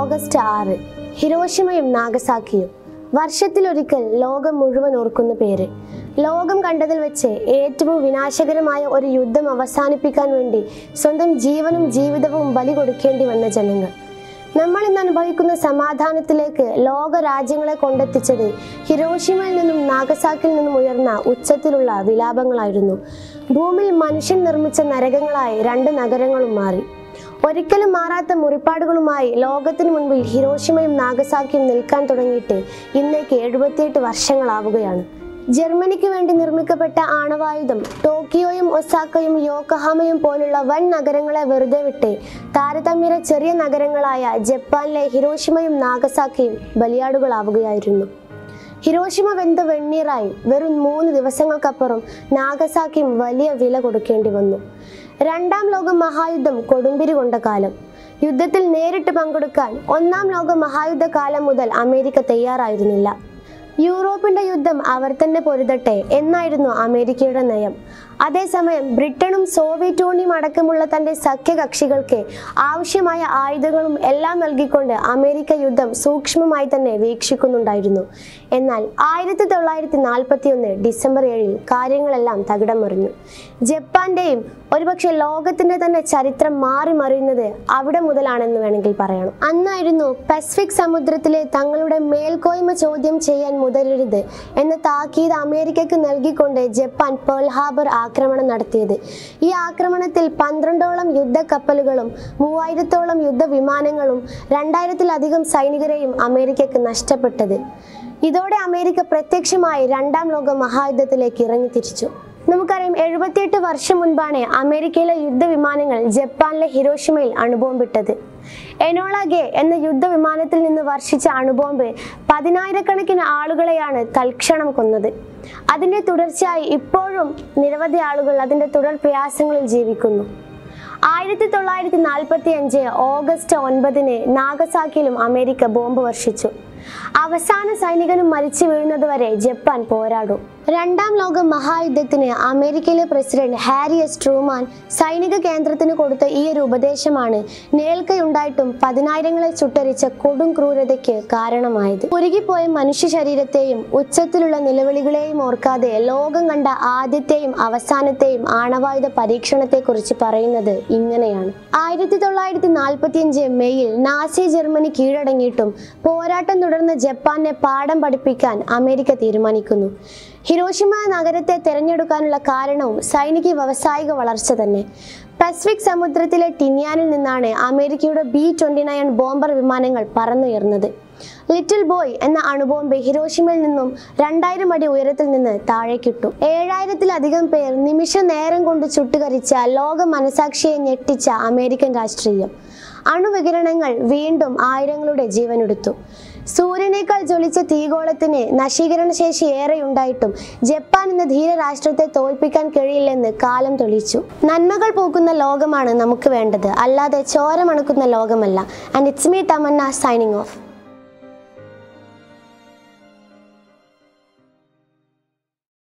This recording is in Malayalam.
ഓഗസ്റ്റ് ആറ് ഹിരോഷിമയും നാഗസാക്കിയും വർഷത്തിലൊരിക്കൽ ലോകം മുഴുവൻ ഓർക്കുന്ന പേര് ലോകം കണ്ടതിൽ വെച്ച് ഏറ്റവും വിനാശകരമായ ഒരു യുദ്ധം അവസാനിപ്പിക്കാൻ വേണ്ടി സ്വന്തം ജീവനും ജീവിതവും ബലി കൊടുക്കേണ്ടി വന്ന ജനങ്ങൾ നമ്മൾ ഇന്ന് അനുഭവിക്കുന്ന സമാധാനത്തിലേക്ക് ലോക രാജ്യങ്ങളെ കൊണ്ടെത്തിച്ചത് ഹിരോഷിമയിൽ നിന്നും നാഗസാക്കിൽ നിന്നും ഉയർന്ന ഉച്ചത്തിലുള്ള വിലാപങ്ങളായിരുന്നു ഭൂമിയിൽ മനുഷ്യൻ നിർമ്മിച്ച നരകങ്ങളായി രണ്ട് നഗരങ്ങളും മാറി ഒരിക്കലും മാറാത്ത മുറിപ്പാടുകളുമായി ലോകത്തിന് മുൻപിൽ ഹിരോഷിമയും നാഗസാക്കിയും നിൽക്കാൻ തുടങ്ങിയിട്ട് ഇന്നേക്ക് എഴുപത്തിയെട്ട് വർഷങ്ങളാവുകയാണ് ജർമ്മനിക്ക് വേണ്ടി നിർമ്മിക്കപ്പെട്ട ആണവായുധം ടോക്കിയോയും ഒസാക്കയും യോക്കഹാമയും പോലുള്ള വൻ നഗരങ്ങളെ വെറുതെ വിട്ട് താരതമ്യേന ചെറിയ നഗരങ്ങളായ ജപ്പാനിലെ ഹിരോഷിമയും നാഗസാക്കിയും ബലിയാടുകളാവുകയായിരുന്നു ഹിരോഷിമ വെന്ത വെണ്ണീറായി വെറും മൂന്ന് ദിവസങ്ങൾക്കപ്പുറം നാഗസാക്കിയും വലിയ വില കൊടുക്കേണ്ടി വന്നു രണ്ടാം ലോക മഹായുദ്ധം കൊടുമ്പിരി കൊണ്ട കാലം യുദ്ധത്തിൽ നേരിട്ട് പങ്കെടുക്കാൻ ഒന്നാം ലോക മഹായുദ്ധ കാലം മുതൽ അമേരിക്ക തയ്യാറായിരുന്നില്ല യൂറോപ്പിന്റെ യുദ്ധം അവർ തന്നെ പൊരുതട്ടെ എന്നായിരുന്നു അമേരിക്കയുടെ നയം അതേസമയം ബ്രിട്ടനും സോവിയറ്റ് യൂണിയനും അടക്കമുള്ള തന്റെ സഖ്യകക്ഷികൾക്ക് ആവശ്യമായ ആയുധങ്ങളും എല്ലാം നൽകിക്കൊണ്ട് അമേരിക്ക യുദ്ധം സൂക്ഷ്മമായി തന്നെ വീക്ഷിക്കുന്നുണ്ടായിരുന്നു എന്നാൽ ആയിരത്തി തൊള്ളായിരത്തി നാൽപ്പത്തി ഒന്ന് ഡിസംബർ ഏഴിൽ കാര്യങ്ങളെല്ലാം തകിടം മറിഞ്ഞു ജപ്പാന്റെയും ഒരുപക്ഷെ ലോകത്തിന്റെ തന്നെ ചരിത്രം മാറി മറിയുന്നത് അവിടെ മുതലാണെന്ന് വേണമെങ്കിൽ പറയണം അന്നായിരുന്നു പസഫിക് സമുദ്രത്തിലെ തങ്ങളുടെ മേൽക്കോയ്മ ചോദ്യം ചെയ്യാൻ മുതലരുത് എന്ന താക്കീത് അമേരിക്കക്ക് നൽകിക്കൊണ്ട് ജപ്പാൻ പേൾ ഹാർബർ ആക്രമണം നടത്തിയത് ഈ ആക്രമണത്തിൽ പന്ത്രണ്ടോളം യുദ്ധക്കപ്പലുകളും മൂവായിരത്തോളം യുദ്ധവിമാനങ്ങളും രണ്ടായിരത്തിലധികം സൈനികരെയും അമേരിക്കക്ക് നഷ്ടപ്പെട്ടത് ഇതോടെ അമേരിക്ക പ്രത്യക്ഷമായി രണ്ടാം ലോക മഹായുദ്ധത്തിലേക്ക് ഇറങ്ങി തിരിച്ചു നമുക്കറിയാം എഴുപത്തിയെട്ട് വർഷം മുൻപാണ് അമേരിക്കയിലെ യുദ്ധവിമാനങ്ങൾ ജപ്പാനിലെ ഹിരോഷിമയിൽ അണുബോംബിട്ടത് എനോള ഗെ എന്ന യുദ്ധവിമാനത്തിൽ നിന്ന് വർഷിച്ച അണുബോംബ് പതിനായിരക്കണക്കിന് ആളുകളെയാണ് തൽക്ഷണം കൊന്നത് അതിന്റെ തുടർച്ചയായി ഇപ്പോഴും നിരവധി ആളുകൾ അതിന്റെ തുടർ പ്രയാസങ്ങളിൽ ജീവിക്കുന്നു ആയിരത്തി തൊള്ളായിരത്തി നാൽപ്പത്തി അഞ്ച് ഓഗസ്റ്റ് ഒൻപതിന് നാഗസാക്കിയിലും അമേരിക്ക ബോംബ് വർഷിച്ചു അവസാന സൈനികനും മരിച്ചു വീഴുന്നത് വരെ ജപ്പാൻ പോരാടും രണ്ടാം ലോക മഹായുദ്ധത്തിന് അമേരിക്കയിലെ പ്രസിഡന്റ് ഹാരി എസ് ട്രൂമാൻ സൈനിക കേന്ദ്രത്തിന് കൊടുത്ത ഈ ഒരു ഉപദേശമാണ് നേൽക്കയുണ്ടായിട്ടും പതിനായിരങ്ങളെ ചുട്ടരിച്ച കൊടും ക്രൂരതയ്ക്ക് കാരണമായത് ഉരുകിപ്പോയ മനുഷ്യ ശരീരത്തെയും ഉച്ചത്തിലുള്ള നിലവിളികളെയും ഓർക്കാതെ ലോകം കണ്ട ആദ്യത്തെയും അവസാനത്തെയും ആണവായുധ പരീക്ഷണത്തെക്കുറിച്ച് പറയുന്നത് ഇങ്ങനെയാണ് ആയിരത്തി തൊള്ളായിരത്തി നാൽപ്പത്തിയഞ്ച് മെയ്യിൽ നാസി ജർമ്മനി കീഴടങ്ങിയിട്ടും പോരാട്ടം തുടർന്ന് ജപ്പാനെ പാഠം പഠിപ്പിക്കാൻ അമേരിക്ക തീരുമാനിക്കുന്നു ഹിരോഷിമ നഗരത്തെ തിരഞ്ഞെടുക്കാനുള്ള കാരണവും സൈനിക വ്യാവസായിക വളർച്ച തന്നെ പസഫിക് സമുദ്രത്തിലെ ടിനിയാനിൽ നിന്നാണ് അമേരിക്കയുടെ ബി ട്വന്റി നയൻ ബോംബർ വിമാനങ്ങൾ പറന്നുയർന്നത് ലിറ്റിൽ ബോയ് എന്ന അണുബോംബ് ഹിരോഷിമയിൽ നിന്നും രണ്ടായിരം അടി ഉയരത്തിൽ നിന്ന് താഴേക്കിട്ടു ഏഴായിരത്തിലധികം പേർ നിമിഷ നേരം കൊണ്ട് ചുട്ടുകരിച്ച ലോക മനസാക്ഷിയെ ഞെട്ടിച്ച അമേരിക്കൻ രാഷ്ട്രീയം അണുവികിരണങ്ങൾ വീണ്ടും ആയിരങ്ങളുടെ ജീവനെടുത്തു സൂര്യനേക്കാൾ ജ്വലിച്ച തീഗോളത്തിന് നശീകരണ ശേഷി ഏറെയുണ്ടായിട്ടും ജപ്പാൻ എന്ന ധീര രാഷ്ട്രത്തെ തോൽപ്പിക്കാൻ കഴിയില്ലെന്ന് കാലം തെളിയിച്ചു നന്മകൾ പൂക്കുന്ന ലോകമാണ് നമുക്ക് വേണ്ടത് അല്ലാതെ ചോര മണക്കുന്ന ലോകമല്ല and it's me Tamanna signing of